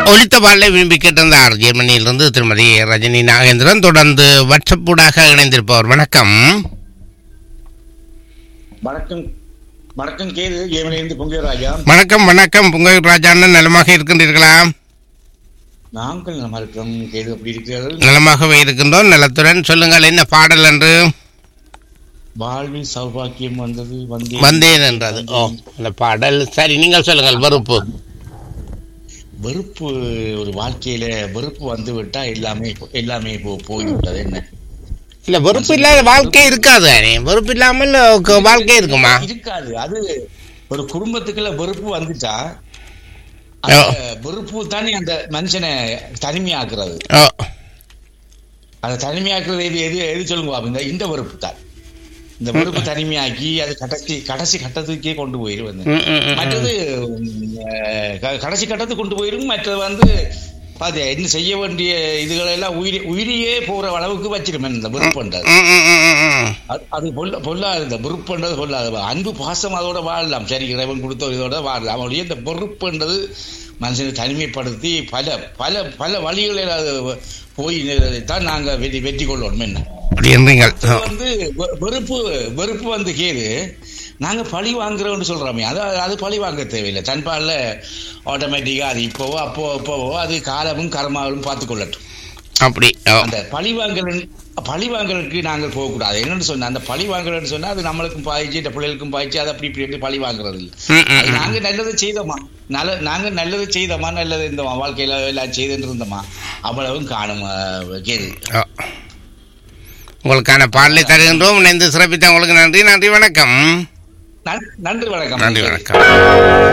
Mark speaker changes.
Speaker 1: ஒலித்த பாடலை விரும்பி கேட்டிருந்தார் ஜெர்மனியிலிருந்து திருமதி ரஜினி நாகேந்திரன் தொடர்ந்து வாட்ஸ்அப்பூடாக இணைந்திருப்பவர் வணக்கம்
Speaker 2: வணக்கம் வணக்கம் கேது ஏமனிலிருந்து பொங்கியராஜா
Speaker 1: வணக்கம் வணக்கம் புங்கை ராஜா அண்ணன் நலமாக இருக்கின்றீர்களா
Speaker 2: நாங்கள் நம்ம இருக்கிறோம் கேது அப்படி இருக்கிறார்கள்
Speaker 1: நலமாகவே இருக்கின்றோம் நலத்துடன் சொல்லுங்கள் என்ன பாடல் என்று
Speaker 2: வாழ்வில் சௌபாக்கியம் வந்தது வந்து
Speaker 1: வந்தேன் என்றது ஓ அந்த பாடல் சரி நீங்கள் சொல்லுங்கள் வெறுப்பு
Speaker 2: வெறுப்பு ஒரு வாழ்க்கையில வெறுப்பு வந்து விட்டா எல்லாமே எல்லாமே போ- போய்விட்டது என்ன
Speaker 1: இல்ல வெறுப்பு இல்லாத வாழ்க்கை இருக்காது அண்ணே. வெறுப்பு இல்லாமல் க- வாழ்க்கை இருக்குமா
Speaker 2: இருக்காது அது ஒரு குடும்பத்துக்குள்ள வெறுப்பு வந்துட்டா
Speaker 1: ஓ.
Speaker 2: அந்த வெறுப்பு தானே அந்த மனுஷனை தனிமையாக்குறது
Speaker 1: ஓ
Speaker 2: அந்த தனிமையாக்குறது எது எது எது சொல்லுங்க பாப்போம். இந்த இந்த வெறுப்பு தான் இந்த வெறுப்பு தனிமையாக்கி அது கடைசி கடைசி கட்டத்துக்கே கொண்டு போயிரு வந்து
Speaker 1: ம், ம், ம், ம்.
Speaker 2: மற்றது உம், அஹ், க- கடைசி கட்டத்துக்கு கொண்டு போயிரும் மற்றது வந்து பாத்தியா என்ன செய்ய வேண்டிய இதுகளை எல்லாம் உயிரி உயிரியே போற அளவுக்கு வச்சிருமே இந்த வெறுப்புன்றது
Speaker 1: ம், ம், ம், ம், ம்.
Speaker 2: அது- அது பொல்ல பொல்லாது இந்த வெறுப்புன்றது பொல்லாது அன்பு பாசம் அதோட வாழலாம் சரி இறைவன் கொடுத்த இதோட வாழலாம் அவனுடைய இந்த வெறுப்புன்றது மனுஷனை தனிமைப்படுத்தி பல பல பல வழிகளில் அது போய் தான் நாங்க வெற்றி வெற்றி கொள்ளணும் என்ன
Speaker 1: அப்படி என்றீங்கள் ஓ.
Speaker 2: வந்து வெ- வெறுப்பு வெறுப்பு வந்து கேது நாங்க பழி வாங்குறோம்னு சொல்றோமே அது அது பழி வாங்க தேவையில்லை தன்பால்ல ஆட்டோமேட்டிக்கா அது இப்போவோ அப்போ அப்போவோ அது காலமும் கர்மாவும் பார்த்து கொள்ளட்டும்
Speaker 1: அப்படி ஓ
Speaker 2: அந்த பழி வாங்கல் பழி வாங்கலுக்கு நாங்கள் போகக்கூடாது என்னன்னு சொன்னா அந்த பழி வாங்கலன்னு சொன்னா அது நம்மளுக்கும் பாய்ச்சி இந்த பிள்ளைகளுக்கும் பாய்ச்சி அதை அப்படி இப்படி என்று பழி வாங்குறது இல்லை
Speaker 1: ம், ம்,
Speaker 2: அது
Speaker 1: ம்.
Speaker 2: நாங்க நல்லது செய்தோமா நல்ல நாங்க நல்லது செய்தோமா நல்லது இருந்தோமா வாழ்க்கையில எல்லாம் செய்துட்டு இருந்தோமா அவ்வளவும் காணும் அஹ், கேது
Speaker 1: ஓ. உங்களுக்கான பாடலை தருகின்றோம் இணைந்து சிறப்பித்த உங்களுக்கு நன்றி நன்றி வணக்கம்
Speaker 2: நன்- நன்றி வணக்கம்
Speaker 1: நன்றி வணக்கம்